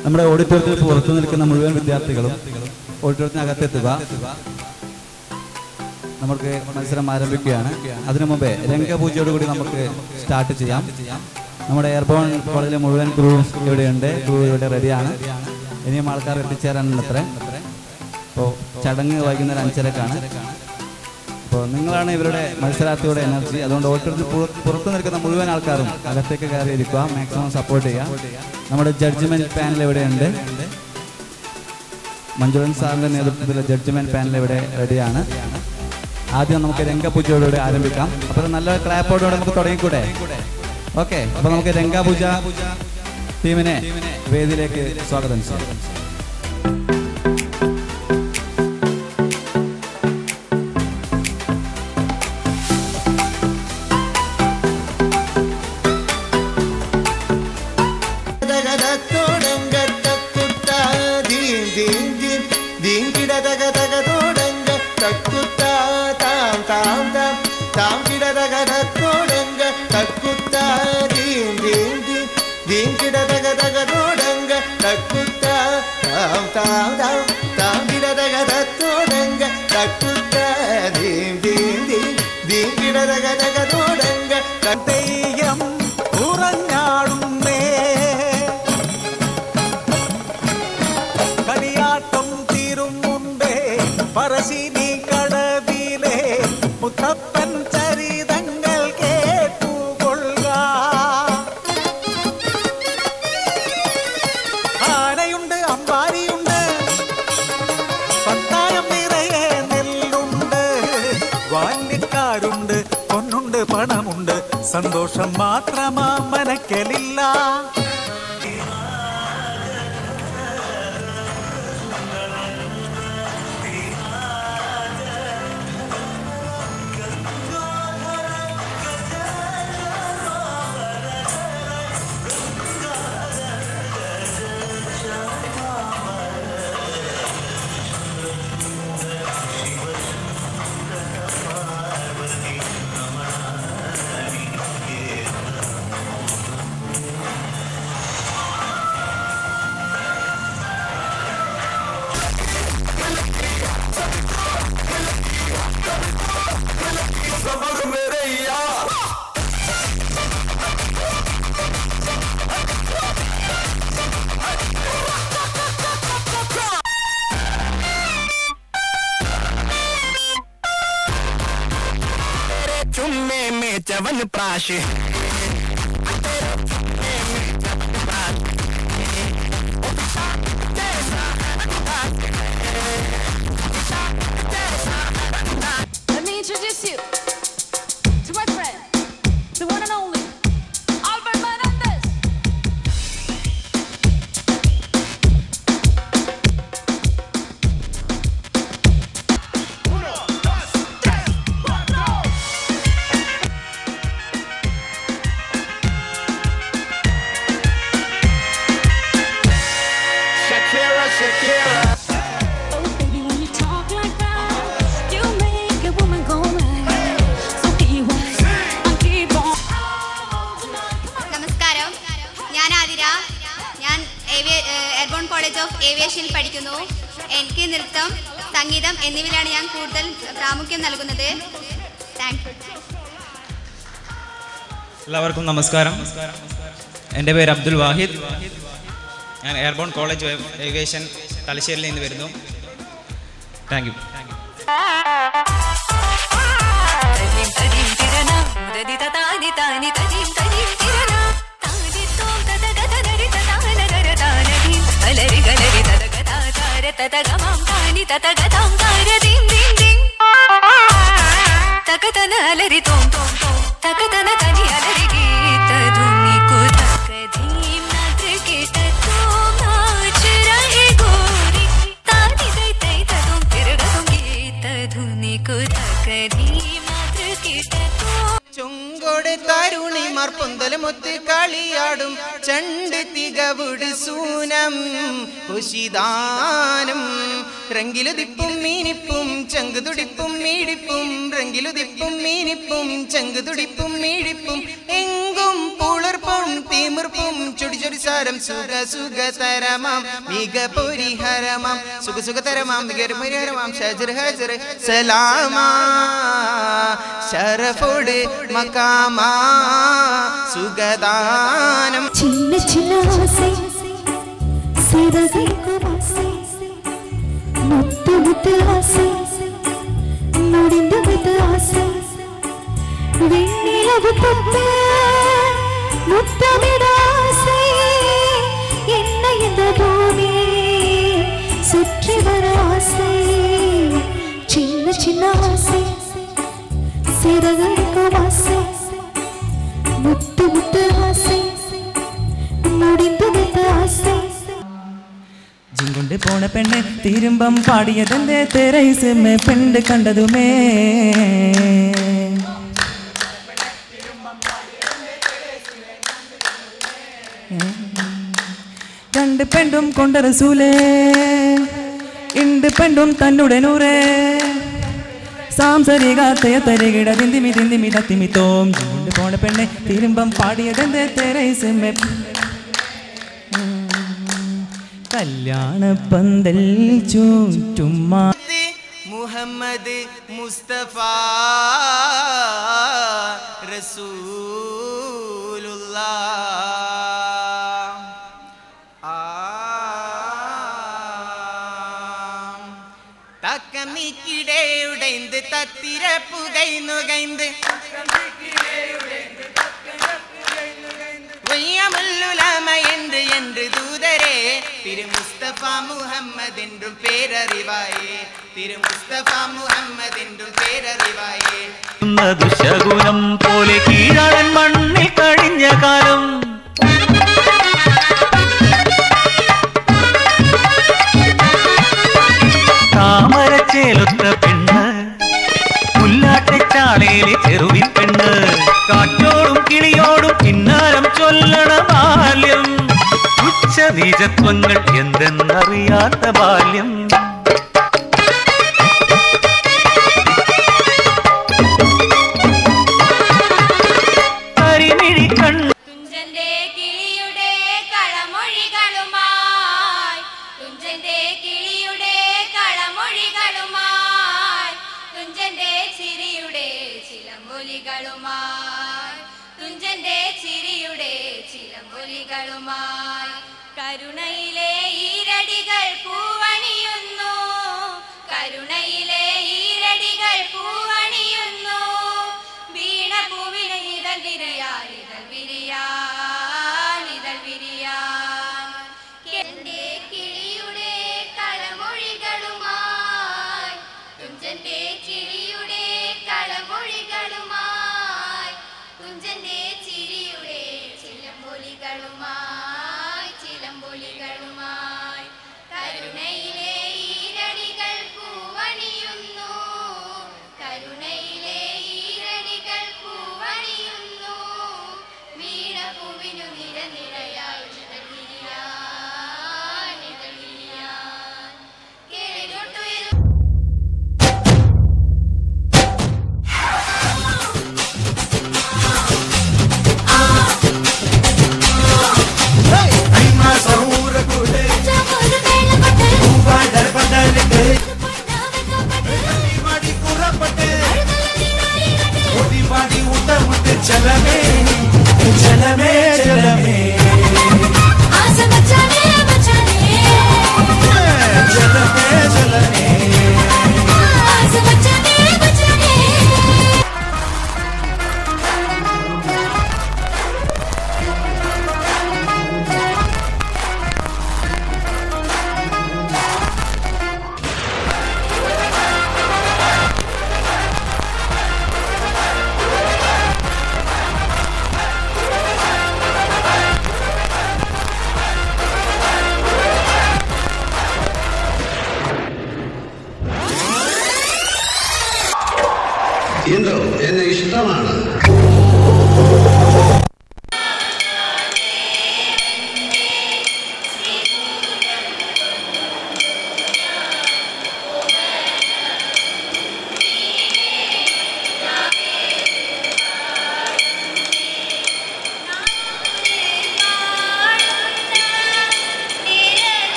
നമ്മുടെ ഓഡിറ്റോറിയത്തിൽ പുറത്തു നിൽക്കുന്ന മുഴുവൻ വിദ്യാർത്ഥികളും ഓഡിറ്റോറിയത്തിനകത്തെത്തുക നമുക്ക് മത്സരം ആരംഭിക്കുകയാണ് അതിനു മുമ്പേ രംഗപൂജയോടുകൂടി നമുക്ക് സ്റ്റാർട്ട് ചെയ്യാം നമ്മുടെ എയർബോൺ കോളേജിലെ മുഴുവൻ ക്രൂ ഇവിടെയുണ്ട് ക്രൂ ഇവിടെ റെഡിയാണ് ഇനിയും ആൾക്കാർ എത്തിച്ചേരാനുണ്ട് അത്ര അപ്പോൾ ചടങ്ങ് വൈകുന്നേരം അഞ്ചരക്കാണ് അപ്പോൾ നിങ്ങളാണ് ഇവരുടെ മത്സരാർത്ഥിയുടെ എനർജി അതുകൊണ്ട് ഓട്ടത്തിൽ പുറത്തു നിൽക്കുന്ന മുഴുവൻ ആൾക്കാരും അകത്തേക്ക് കയറി ഇരിക്കുക മാക്സിമം സപ്പോർട്ട് ചെയ്യുക നമ്മുടെ ജഡ്ജ്മെന്റ് പാനൽ ഇവിടെയുണ്ട് മഞ്ജുളൻ സാറിന്റെ നേതൃത്വത്തിലെ ജഡ്ജ്മെന്റ് പാനൽ ഇവിടെ റെഡിയാണ് ആദ്യം നമുക്ക് രംഗപൂജയോടുകൂടി ആരംഭിക്കാം അപ്പോൾ നല്ല ക്ലാപ്പോടുകൂടെ നമുക്ക് തുടങ്ങിക്കൂടെ ഓക്കെ അപ്പോൾ നമുക്ക് രംഗപൂജ ടീമിനെ വേദിയിലേക്ക് സ്വാഗതം ചെയ്യാം തെയ്യം ഉറഞ്ഞാടുന്നേ കളിയാട്ടം തീരും മുമ്പേ പറശ്ശിനി കടവിലെ മുത്തപ്പൻ ചരിതങ്ങൾ കേട്ടുകൊള്ളുക ആനയുണ്ട് അമ്പാരിയുണ്ട് പത്തായം നിറയെ നെല്ലുണ്ട് വാല്യക്കാരുണ്ട് പൊന്നുണ്ട് പണമുണ്ട് സന്തോഷം മാത്രമാ മനക്കലില്ല चुम्मे में Chyavan प्राश Let me introduce you to my friend, the one and only Albert Menendez. Shakira, Shakira. Oh, baby, when you talk like that, you make a woman go mad. So keep on, and keep on. നമസ്കാരം ഞാൻ ആതിര ഞാൻ ഏവിയ- ഏഹ് airborne college of ഏവിയേഷനിൽ പഠിക്കുന്നു എനിക്ക് നൃത്തം സംഗീതം എന്നിവയിലാണ് ഞാൻ കൂടുതൽ പ്രാമുഖ്യം നൽകുന്നത് താങ്ക് യു എല്ലാവർക്കും നമസ്കാരം എൻ്റെ പേര് അബ്ദുൽ വാഹിദ് ഞാൻ എയർബോൺ കോളേജ് ഓഫ് ഏവിയേഷൻ തലശ്ശേരിയിൽ നിന്ന് വരുന്നു താങ്ക് യു തരിം തരിം തിരന ഉദദിത താനി താനി തരിം തരിം തിരന താനി തോം തത ഗത നരി തതാന നര താനദിം അലരി ഗലരി തത ഗത താര തത ഗമം താനി തത ഗതം താര ദിം ദിം ദിം തകതന അലരി തോം തോം തോം തകതന തനി അലരി ഗീത ധുനി കുതക ധീം നദ്ര കേട്ട തോം നാच रहे गोरी तानी तै तै तതും തിരകതും ഗീത ധുനി കുതക ധീം നദ്ര കേട്ട തോം ചുങ്കോട് തരുണിമാർ പൊന്തലമൊത്ത് കളിയാടും ചണ്ട് തികവുട് സൂനം കുശിദാനം റങ്കിലുതിപ്പും മീനിപ്പും ചങ്കുതുടിപ്പും മീടിപ്പും റങ്കിലുതിപ്പും മീനിപ്പും ചങ്കുതുടിപ്പും മീടിപ്പും എങ്കും പുളർപ്പും തിമിർപ്പും ചൊടി ചൊടി വികാരം സുഖ സുഖതരമാം മിക പരിഹരമാം സുഖ സുഖതരമാം മിക പരിഹരമാം ഷജർ ഹജർ സലാമാ ഷറഫോട് മക്കാമാ സുഖദാനം சின்ன சின்ன ஆசை சிறகைக்கும் ஆசை முத்து முத்து ஆசை முடிந்து விட்டு ஆசை வெண்ணிலவு தொட்டு முத்தமிட ஆசை என்ன இந்த பூமி சுற்றி வர ஆசை சின்ன சின்ன ஆசை சிறகைக்கும் ஆசை മുത്തു മുത്ത് ആസை മുടിന്തു മുത്ത് ആസை ജിങ്കൊണ്ട് പോണ പെണ്ണ് തിരുമ്പം പാടിയതെന്റെ തെരൈസമ്മ പെണ്ട് കണ്ടതുമേ രണ്ട് പെണ്ടും കൊണ്ട റസൂലേ ഇണ്ട് പെണ്ടും തന്നുടെ നൂറേ സാംസരികാത്തയ തരികിട തിന്തിമി തിന്തിമി തത്തിമി തോം ജിങ്കൊണ്ട് പോണ പെണ്ണ് തിരുമ്പം പാടിയതെന്റെ തെരൈസമ്മ കല്യാണ പന്തൽ ചൂറ്റുമാ മുഹമ്മദ് മുസ്തഫ റസൂലുള്ള തക്കമിക്കിടെ ഉടൈந்து തത്തിര പുകൈന്നുകൈந்து ஒய்யமுல்லுலாம என்று என்று தூதரே திரு முஸ்தபா முஹம்மது என்றும் பேரறிவாயே திரு முஸ்தபா முஹம்மது என்றும் പേരറിവായേ ശകുനം പോലെ കീഴാളൻ മണ്ണിൽ കഴിഞ്ഞ കാലം താമരച്ചേലൊത്ത പെണ്ണ് പുല്ലാട്ടച്ചാളയിലെ ചെറുവി പെണ്ണ് കാറ്റോടും കിളിയോടും കിന്നാരം ചൊല്ലണ ബാല്യം ഉച്ച നീചത്വങ്ങൾ എന്തെന്നറിയാത്ത ബാല്യം കരിമിഴി കണ്ണ് തുഞ്ചന്റെ കിളിയുടെ കളമൊഴികളുമായി തുഞ്ചന്റെ കിളിയുടെ കളമൊഴികളുമായി തുഞ്ചന്റെ ചിരിയുടെ ചിലമ്പൊലികളുമായി തുഞ്ചന്റെ ചിരിയുടെ ചിലമ്പൊലികളുമായി കരുണയിലെ ഈരടികൾ പൂവണിയുന്നു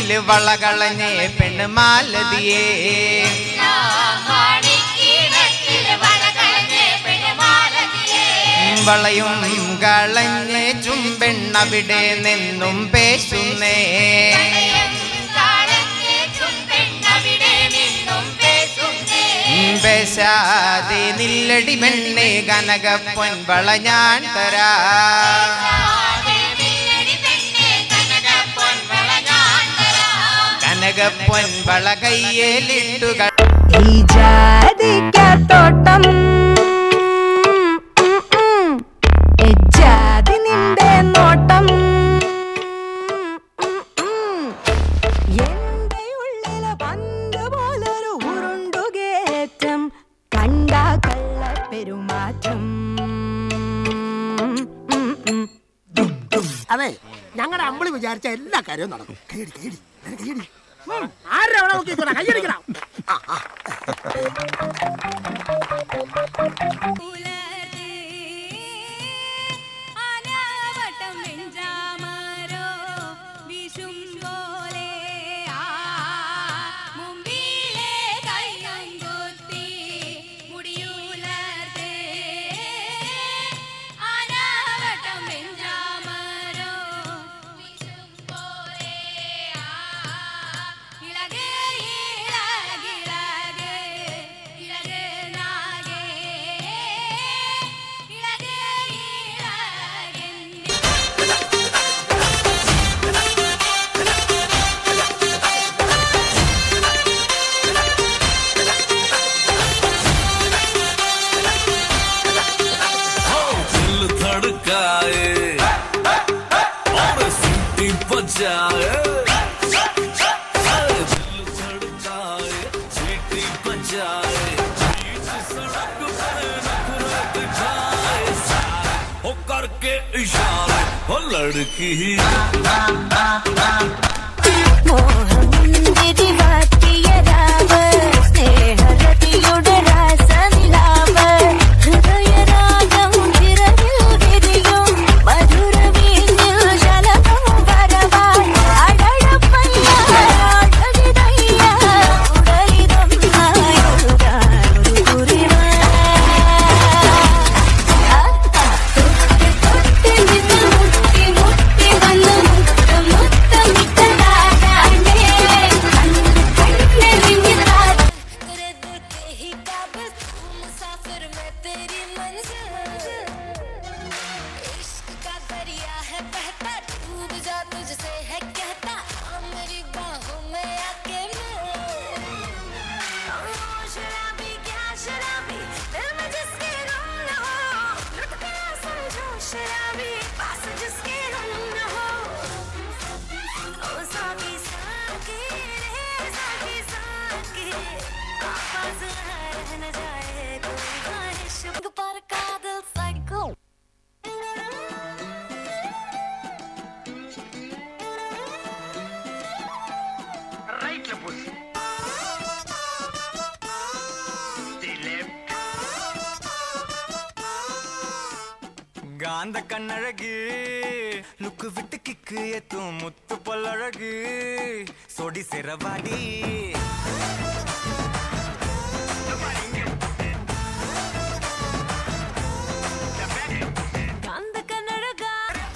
കണ്ണില് വളകളഞ്ഞേ പെണ്ണ് മാലതിയേ വളയും കളഞ്ഞ് ചുംബെണ്ണവിടെ നിന്നും പേശുന്നേ പേശാതെ നില്ലടി പെണ്ണെ കനകപ്പൊൻ വള ഞാൻ തരാ കനകപ്പൊൻ വള കയ്യേലിട്ടുക ഈ ജാതിക്കത്തോട്ടം ജാതി നിന്റെ നോട്ടം എന്റെ ഉള്ളിലെ പന്ത് പോലൊരു ഉരുണ്ടുകേറ്റം കണ്ട കള്ള പെരുമാറ്റം അതെ ഞങ്ങളുടെ അമ്പിളി വിചാരിച്ച എല്ലാ കാര്യവും നടക്കും കൈയടി കൈയടി നിനക്ക് കൈയടി ഉം, ആരുടെ അവിടെ നോക്കിക്കോടാ കൈയടിക്കണം ആ, ആ. ആനാവട്ടം വെഞ്ചാമരോ വിഷും പോലെ ആ മുമ്പിലെ കയ്യും കൊത്തി മുടിയുലർത്തേ ആനാവട്ടം വെഞ്ചാമരോ വിഷും പോലെ ആ ഇളകേ ഇളകിളകേ ഇളകേ നാഗേ ഇളകേ ഇളകെന്നി दिल धड़काए और सीटी बजाए अरे दिल धड़काए सीटी बजाए बीच सड़क पे नखरे दिखाए सारे हो करके इशारे हो लड़की तुझसे है कहता आ मेरी बाहों में आके शराबी क्या शराबी दिल में जिसके गम न हो लुट गया समझो शराबी पास जिसके गम न हो ओ साकी साकी रे साकी साकी पास रह न जाए कोई ख्वाहिश पर कादल psycho Right, Lapus. The left. காந்த கண்ணழகு லுக்கு விட்டு கிக்கு ஏத்தும் முத்து பல்லழகு சொடி சிறவாடி कंद कन्नड़गा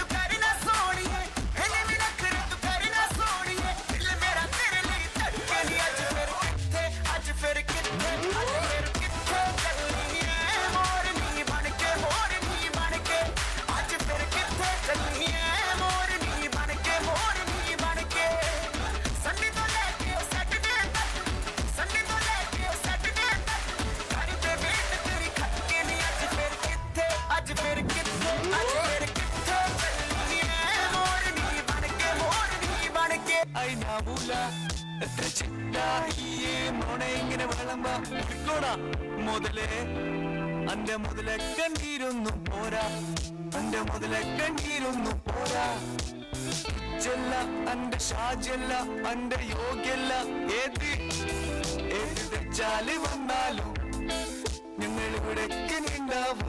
ਅੱਜ ਫਿਰ ਕਿੱਥੇ ਅੱਜ ਫਿਰ ਕਿੱਥੇ ਚੱਲੀ ਐ ਮੋਰਨੀ ਬਣ ਕੇ ਮੋਰਨੀ ਬਣ ਕੇ ഐ നാവൂല എത്ര ചിട്ടായിയേ മോണ ഇങ്ങനെ വിളമ്പ വിളിക്കോണ മുതലേ അന്റെ മുതലെ കണ്ടീരൊന്നും പോരാ അന്റെ മുതലെ കണ്ടീരൊന്നും പോരാ ചെല്ല അന്റെ ഷാജല്ല അന്റെ യോഗ്യല്ല ഏത് ഏത് വെച്ചാല് വന്നാലും ഞങ്ങൾ ഇവിടെ ഉണ്ടാവും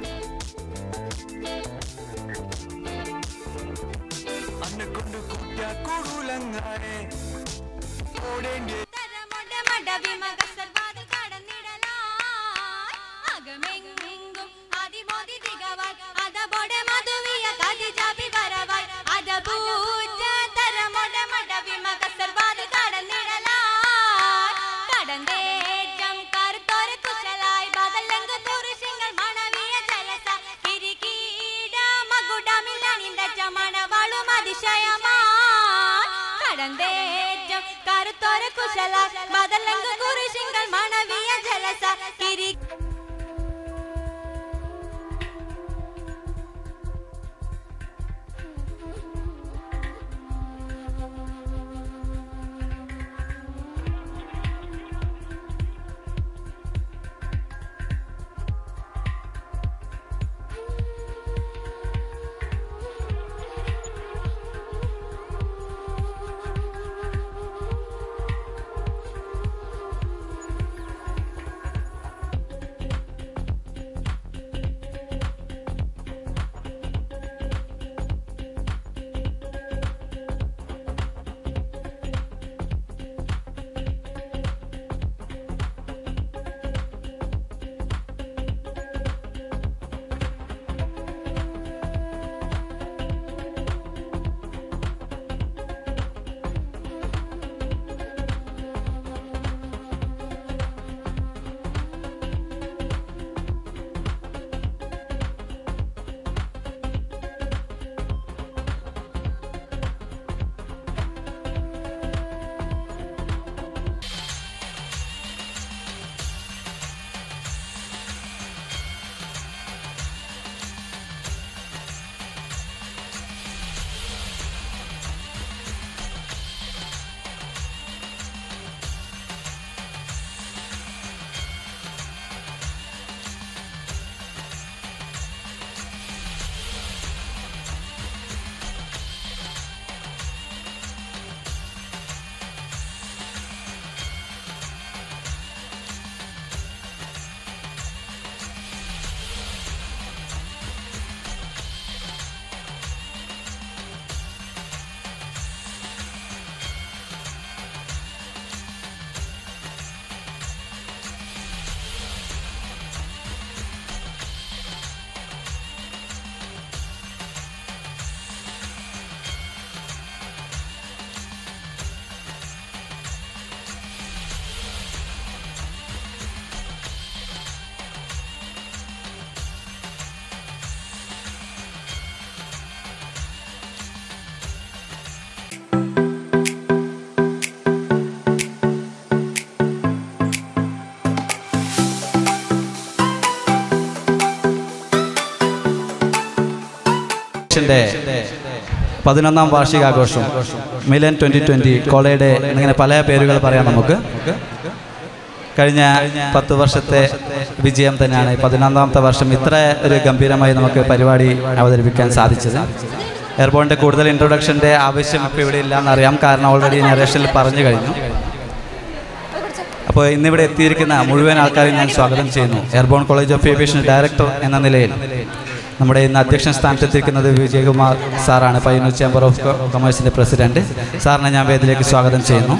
അന്നെ കൊണ്ട് കൂട്ടാൻ കുടുലങ്ങാനെ ഓടേണ്ടി അകമെങ്ങും അതിമോദി തികവാൻ അതബോടെ മധുവിയ കാതി ജാബി വരവാൻ അതപൂജ തരമോടെ മടവിമ കസർവാത് കടന്നിടലാൻ കടന്തേറ്റം കറുത്തോര കുശലായി ബദലങ്ക് പുരുഷങ്ങൾ മണവിയ ജലസ കിരികീട മകുടമില്ലണിന്ത ചമണവാളും അതിശയമാൻ കടന്തേറ്റം കറുത്തോര കുശലായി ബദലങ്ക് പുരുഷങ്ങൾ മണവിയ ജലസ കിരി ന്റെ പതിനൊന്നാം വാർഷികാഘോഷം മിലൻ ട്വന്റി ട്വന്റി കോളേജ് എന്നിങ്ങനെ പല പേരുകൾ പറയാം നമുക്ക് കഴിഞ്ഞ പത്ത് വർഷത്തെ വിജയം തന്നെയാണ് പതിനൊന്നാമത്തെ വർഷം ഇത്ര ഒരു ഗംഭീരമായി നമുക്ക് പരിപാടി അവതരിപ്പിക്കാൻ സാധിച്ചത് എയർപോർട്ടിൻ്റെ കൂടുതൽ ഇൻട്രൊഡക്ഷൻ്റെ ആവശ്യം ഇപ്പോൾ ഇവിടെ ഇല്ല എന്നറിയാം കാരണം ഓൾറെഡി നരേഷനിൽ പറഞ്ഞു കഴിഞ്ഞു അപ്പോൾ ഇന്നിവിടെ എത്തിയിരിക്കുന്ന മുഴുവൻ ആൾക്കാരെയും ഞാൻ സ്വാഗതം ചെയ്യുന്നു airborne college of aviation director എന്ന നിലയിൽ നമ്മുടെ ഇന്ന് അധ്യക്ഷൻ സ്ഥാനത്തെത്തിയിരിക്കുന്നത് വിജയകുമാർ സാറാണ് പയ്യന്നൂർ ചേംബർ ഓഫ് കൊമേഴ്സിൻ്റെ പ്രസിഡന്റ് സാറിനെ ഞാൻ വേദിയിലേക്ക് സ്വാഗതം ചെയ്യുന്നു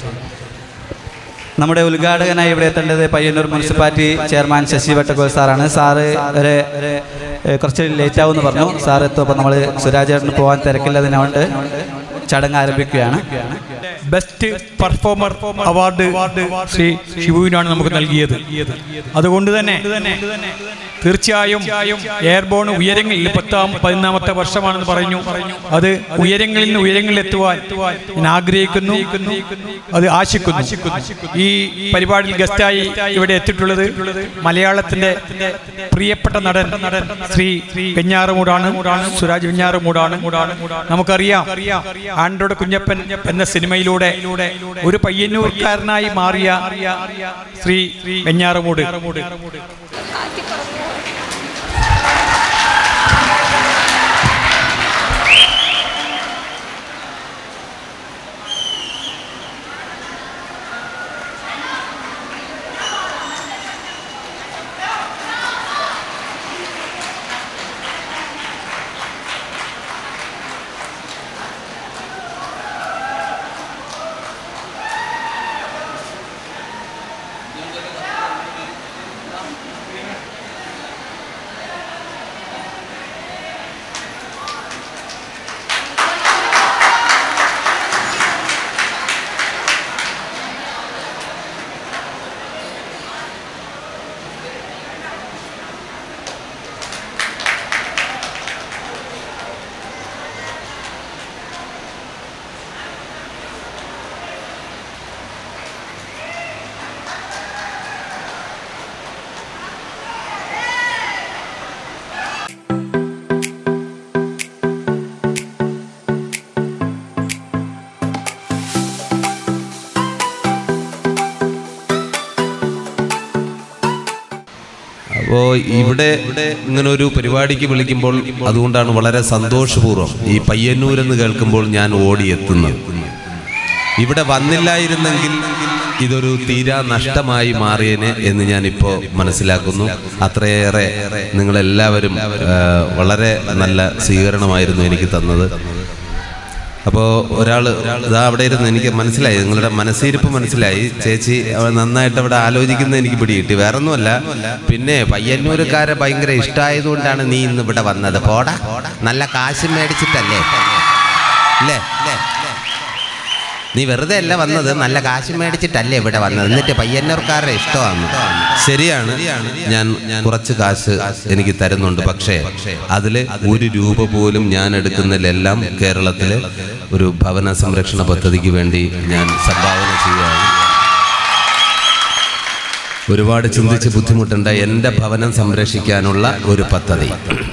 നമ്മുടെ ഉദ്ഘാടകനായി ഇവിടെ എത്തേണ്ടത് പയ്യന്നൂർ മുനിസിപ്പാലിറ്റി ചെയർമാൻ ശശി വട്ടക്കോൽ സാറാണ് സാറ് ഒരു ഏഹ്, കുറച്ച് ലേറ്റ് ആവുമെന്ന് പറഞ്ഞു സാർ എത്തുമ്പോൾ നമ്മൾ സുരാജേട്ടന് പോകാൻ തിരക്കില്ലതിനുകൊണ്ട് ചടങ്ങ് ആരംഭിക്കുകയാണ് ബെസ്റ്റ് പെർഫോമർ അവാർഡ് ശ്രീ ഷിബുവിനാണ് നമുക്ക് നൽകിയത് അതുകൊണ്ട് തന്നെ തീർച്ചയായും എയർബോൺ ഉയരങ്ങളിൽ പത്താം പതിനാമത്തെ വർഷമാണെന്ന് പറഞ്ഞു അത് ഉയരങ്ങളിൽ നിന്ന് ഉയരങ്ങളിൽ എത്തുവാൻ ഞാൻ ആഗ്രഹിക്കുന്നു അത് ആശിക്കുന്നു ഈ പരിപാടിയിൽ ഗസ്റ്റായി ഇവിടെ എത്തിയിട്ടുള്ളത് മലയാളത്തിന്റെ പ്രിയപ്പെട്ട നടൻ ശ്രീ വെഞ്ഞാറമൂടാണ് സുരാജ് വെഞ്ഞാറമൂടാണ് നമുക്കറിയാം ആൻഡ്രോഡ് കുഞ്ഞപ്പൻ എന്ന സിനിമയിലൂടെ ഒരു പയ്യന്നൂർക്കാരനായി മാറിയ ശ്രീ വെഞ്ഞാറമൂട് അപ്പോൾ ഇവിടെ ഇങ്ങനെ ഒരു പരിപാടിക്ക് വിളിക്കുമ്പോൾ അതുകൊണ്ടാണ് വളരെ സന്തോഷപൂർവ്വം ഈ പയ്യന്നൂരെന്ന് കേൾക്കുമ്പോൾ ഞാൻ ഓടിയെത്തുന്നത് ഇവിടെ വന്നില്ലായിരുന്നെങ്കിൽ ഇതൊരു തീരാ നഷ്ടമായി മാറിയേനെ എന്ന് ഞാനിപ്പോൾ മനസ്സിലാക്കുന്നു അത്രയേറെ നിങ്ങളെല്ലാവരും ആ, വളരെ നല്ല സ്വീകരണമായിരുന്നു എനിക്ക് തന്നത് അപ്പോൾ ഒരാൾ ഇതാ അവിടെ ഇരുന്ന് എനിക്ക് മനസ്സിലായി നിങ്ങളുടെ മനസ്സിരിപ്പ് മനസ്സിലായി ചേച്ചി അവ നന്നായിട്ട് അവിടെ ആലോചിക്കുന്നത് എനിക്ക് പിടികിട്ടി വേറെ ഒന്നുമല്ല പിന്നെ പയ്യന്നൂരുകാരെ ഭയങ്കര ഇഷ്ടമായതുകൊണ്ടാണ് നീ ഇന്ന് ഇവിടെ വന്നത് പോടാ നല്ല കാശ് മേടിച്ചിട്ടല്ലേ അല്ലേ നീ വെറുതെ അല്ല വന്നത് നല്ല കാശ് മേടിച്ചിട്ടല്ലേ ഇവിടെ വന്നത് എന്നിട്ട് പയ്യന്നൂർക്കാരുടെ ഇഷ്ടമാണ് ശരിയാണ് ഞാൻ കുറച്ച് കാശ് എനിക്ക് തരുന്നുണ്ട് പക്ഷേ അതിൽ ഒരു രൂപ പോലും ഞാൻ എടുക്കുന്നതിലെല്ലാം കേരളത്തിലെ ഒരു ഭവന സംരക്ഷണ പദ്ധതിക്ക് വേണ്ടി ഞാൻ സംഭാവന ചെയ്യുകയാണ് ഒരുപാട് ചിന്തിച്ച് ബുദ്ധിമുട്ടുണ്ട് എൻ്റെ ഭവനം സംരക്ഷിക്കാനുള്ള ഒരു പദ്ധതി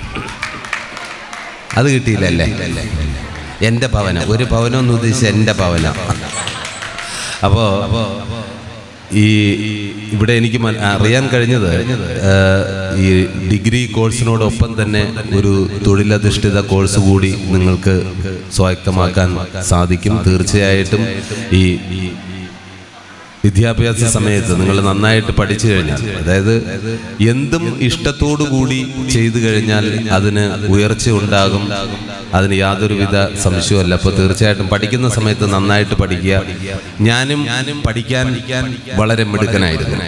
അത് കിട്ടിയില്ലല്ലേ എൻ്റെ ഭവനം ഒരു ഭവനം എന്ന് ഉദ്ദേശിച്ച് എൻ്റെ ഭവനം അപ്പോൾ ഈ ഇവിടെ എനിക്ക് മന- അറിയാൻ കഴിഞ്ഞത് ആ, ഈ ഡിഗ്രി കോഴ്സിനോടൊപ്പം തന്നെ ഒരു തൊഴിലധിഷ്ഠിത കോഴ്സ് കൂടി നിങ്ങൾക്ക് സ്വായത്തമാക്കാൻ സാധിക്കും തീർച്ചയായിട്ടും ഈ വിദ്യാഭ്യാസ സമയത്ത് നിങ്ങൾ നന്നായിട്ട് പഠിച്ചു കഴിഞ്ഞാൽ അതായത് എന്തും ഇഷ്ടത്തോടു കൂടി ചെയ്തു കഴിഞ്ഞാൽ അതിന് ഉയർച്ച ഉണ്ടാകും അതിന് യാതൊരുവിധ സംശയവുമല്ല അപ്പോൾ തീർച്ചയായിട്ടും പഠിക്കുന്ന സമയത്ത് നന്നായിട്ട് പഠിക്കുക ഞാനും പഠിക്കാൻ വളരെ മിടുക്കനായിരുന്നു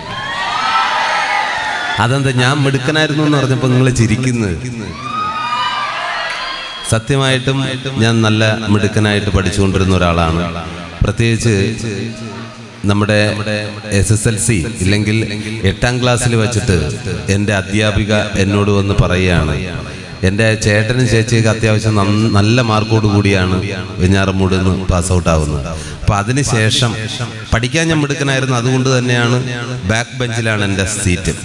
അതെന്താ ഞാൻ മിടുക്കനായിരുന്നു എന്ന് പറഞ്ഞപ്പോൾ നിങ്ങൾ ചിരിക്കുന്നത് സത്യമായിട്ടും ഞാൻ നല്ല മിടുക്കനായിട്ട് പഠിച്ചുകൊണ്ടിരുന്ന ഒരാളാണ് പ്രത്യേകിച്ച് നമ്മുടെ എസ് എസ് എൽ സി ഇല്ലെങ്കിൽ എട്ടാം ക്ലാസ്സിൽ വെച്ചിട്ട് എൻ്റെ അധ്യാപിക എന്നോട് വന്ന് പറയുകയാണ് എൻ്റെ ചേട്ടനും ചേച്ചിയൊക്കെ അത്യാവശ്യം നന്ന- നല്ല മാർക്കോട് കൂടിയാണ് വെഞ്ഞാറമൂട് നിന്ന് പാസ് ഔട്ട് ആവുന്നത് അപ്പം അതിനുശേഷം പഠിക്കാൻ ഞാൻ മിടുക്കനായിരുന്നു അതുകൊണ്ട് തന്നെയാണ് ബാക്ക് ബെഞ്ചിലാണ് എൻ്റെ സീറ്റ്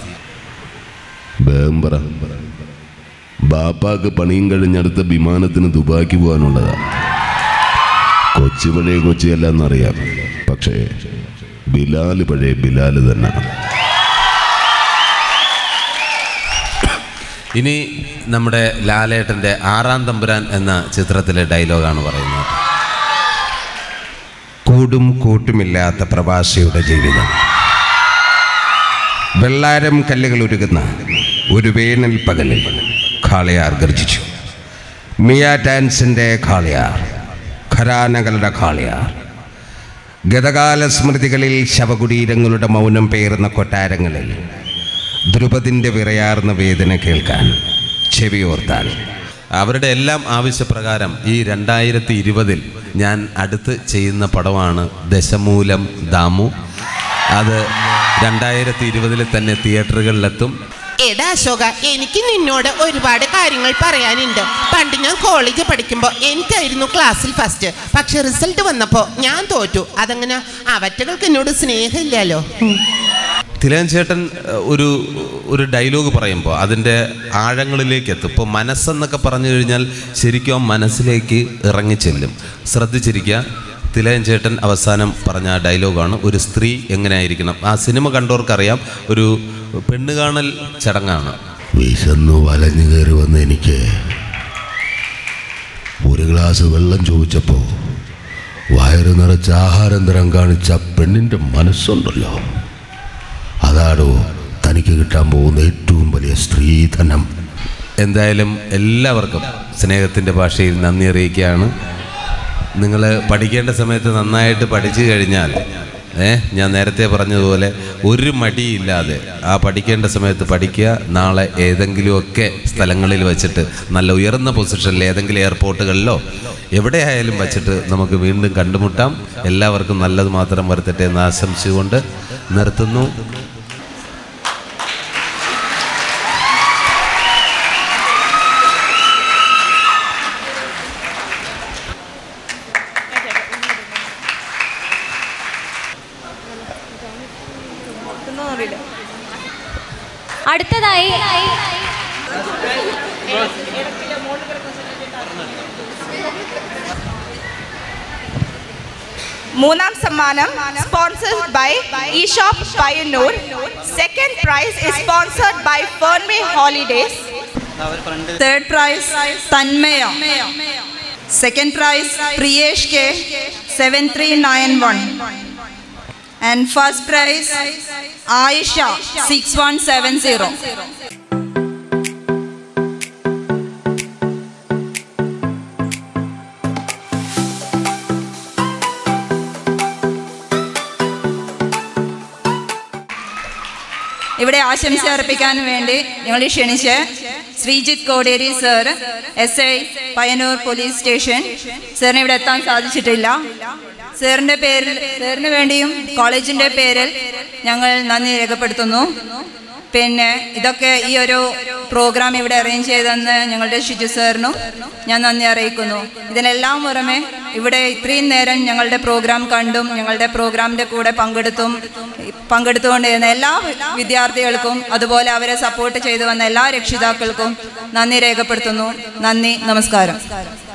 ബേമ്പറ ബാപ്പാക്ക് പണിയും കഴിഞ്ഞടുത്ത വിമാനത്തിന് ദുബായ്ക്ക് പോകാനുള്ളതാ കൊച്ചി പഴയ കൊച്ചിയല്ല എന്നറിയാം പക്ഷേ ബിലാല് പഴയ ബിലാല് തന്നെ ഇനി നമ്മുടെ ലാലേട്ടൻ്റെ ആറാം തമ്പുരാൻ എന്ന ചിത്രത്തിലെ ഡയലോഗാണ് പറയുന്നത് കൂടും കൂട്ടുമില്ലാത്ത പ്രവാസിയുടെ ജീവിതം വെള്ളാരം കല്ലുകൾ ഉരുകുന്ന ഒരു വേനൽ പകലിൽ ഖാളിയാർ ഗർജിച്ചു മിയ ഡാൻസിൻ്റെ ഖാളിയാർ ഖരാനകളുടെ ഖാളിയാർ ഗതകാല സ്മൃതികളിൽ ശവകുടീരങ്ങളുടെ മൗനം പേറുന്ന കൊട്ടാരങ്ങളിൽ ധ്രുപതിൻ്റെ വിറയാർന്ന വേദന കേൾക്കാൻ ചെവിയോർത്താൻ അവരുടെ എല്ലാം ആവശ്യപ്രകാരം ഈ രണ്ടായിരത്തി ഇരുപതിൽ ഞാൻ അടുത്ത് ചെയ്യുന്ന പടമാണ് ദശമൂലം ദാമു അത് രണ്ടായിരത്തി ഇരുപതിൽ തന്നെ തിയേറ്ററുകളിലെത്തും എടാ അശോക എനിക്ക് നിന്നോട് ഒരുപാട് കാര്യങ്ങൾ പറയാനുണ്ട് പണ്ട് ഞാൻ കോളേജിൽ പഠിക്കുമ്പോൾ എനിക്കായിരുന്നു ക്ലാസ്സിൽ ഫസ്റ്റ് പക്ഷെ റിസൾട്ട് വന്നപ്പോൾ ഞാൻ തോറ്റു അതങ്ങനെ അവറ്റകൾക്ക് എന്നോട് സ്നേഹമില്ലല്ലോ തിലകൻ ചേട്ടൻ ഏഹ്, ഒരു ഒരു ഡയലോഗ് പറയുമ്പോൾ അതിൻ്റെ ആഴങ്ങളിലേക്ക് എത്തും ഇപ്പോൾ മനസ്സെന്നൊക്കെ പറഞ്ഞു കഴിഞ്ഞാൽ ശരിക്കും ആ മനസ്സിലേക്ക് ഇറങ്ങിച്ചെല്ലും ശ്രദ്ധിച്ചിരിക്കുക തിലകൻ ചേട്ടൻ അവസാനം പറഞ്ഞ ആ ഡയലോഗാണ് ഒരു സ്ത്രീ എങ്ങനെയായിരിക്കണം ആ സിനിമ കണ്ടവർക്കറിയാം ഒരു പെണ്ണ് കാണൽ ചടങ്ങാണ് വിശന്നു വലഞ്ഞു കയറി വന്ന എനിക്ക് ഒരു ഗ്ലാസ് വെള്ളം ചോദിച്ചപ്പോൾ വയറ് നിറച്ച് ആഹാരം തരാൻ കാണിച്ച ആ പെണ്ണിൻ്റെ മനസ്സുണ്ടല്ലോ അതാണോ തനിക്ക് കിട്ടാൻ പോകുന്ന ഏറ്റവും വലിയ സ്ത്രീധനം എന്തായാലും എല്ലാവർക്കും സ്നേഹത്തിൻ്റെ ഭാഷയിൽ നന്ദി അറിയിക്കുകയാണ് നിങ്ങൾ പഠിക്കേണ്ട സമയത്ത് നന്നായിട്ട് പഠിച്ചു കഴിഞ്ഞാൽ ഏ ഞാൻ നേരത്തെ പറഞ്ഞതുപോലെ ഒരു മടിയില്ലാതെ ആ പഠിക്കേണ്ട സമയത്ത് പഠിക്കുക നാളെ ഏതെങ്കിലുമൊക്കെ സ്ഥലങ്ങളിൽ വെച്ചിട്ട് നല്ല ഉയർന്ന പൊസിഷനിൽ ഏതെങ്കിലും എയർപോർട്ടുകളിലോ എവിടെയായാലും വെച്ചിട്ട് നമുക്ക് വീണ്ടും കണ്ടുമുട്ടാം എല്ലാവർക്കും നല്ലത് മാത്രം വരുത്തട്ടെ എന്ന് ആശംസിച്ചുകൊണ്ട് നിർത്തുന്നു അടുത്തതായി മൂന്നാം സമ്മാനം sponsored by e shop Payyanur second prize is sponsored by Fernway holidays third prize Tanmaya second prize Priyesh K seven three nine one and first prize Ayisha six one seven zero ഇവിടെ ആശംസ അർപ്പിക്കാൻ വേണ്ടി ഞങ്ങൾ ക്ഷണിച്ച് Sreejith Koderi sir S I Payyanur police station സാറിന് ഇവിടെ എത്താൻ സാധിച്ചിട്ടില്ല സാറിൻ്റെ പേരിൽ സാറിന് വേണ്ടിയും കോളേജിൻ്റെ പേരിൽ ഞങ്ങൾ നന്ദി രേഖപ്പെടുത്തുന്നു പിന്നെ ഇതൊക്കെ ഈ ഒരു പ്രോഗ്രാം ഇവിടെ അറേഞ്ച് ചെയ്തെന്ന് ഞങ്ങളുടെ ഷിജു സാറിനും ഞാൻ നന്ദി അറിയിക്കുന്നു ഇതിനെല്ലാം പുറമെ ഇവിടെ ഇത്രയും നേരം ഞങ്ങളുടെ പ്രോഗ്രാം കണ്ടും ഞങ്ങളുടെ പ്രോഗ്രാമിൻ്റെ കൂടെ പങ്കെടുത്തും പങ്കെടുത്തുകൊണ്ടിരുന്ന എല്ലാ വിദ്യാർത്ഥികൾക്കും അതുപോലെ അവരെ സപ്പോർട്ട് ചെയ്തു വന്ന എല്ലാ രക്ഷിതാക്കൾക്കും നന്ദി രേഖപ്പെടുത്തുന്നു നന്ദി നമസ്കാരം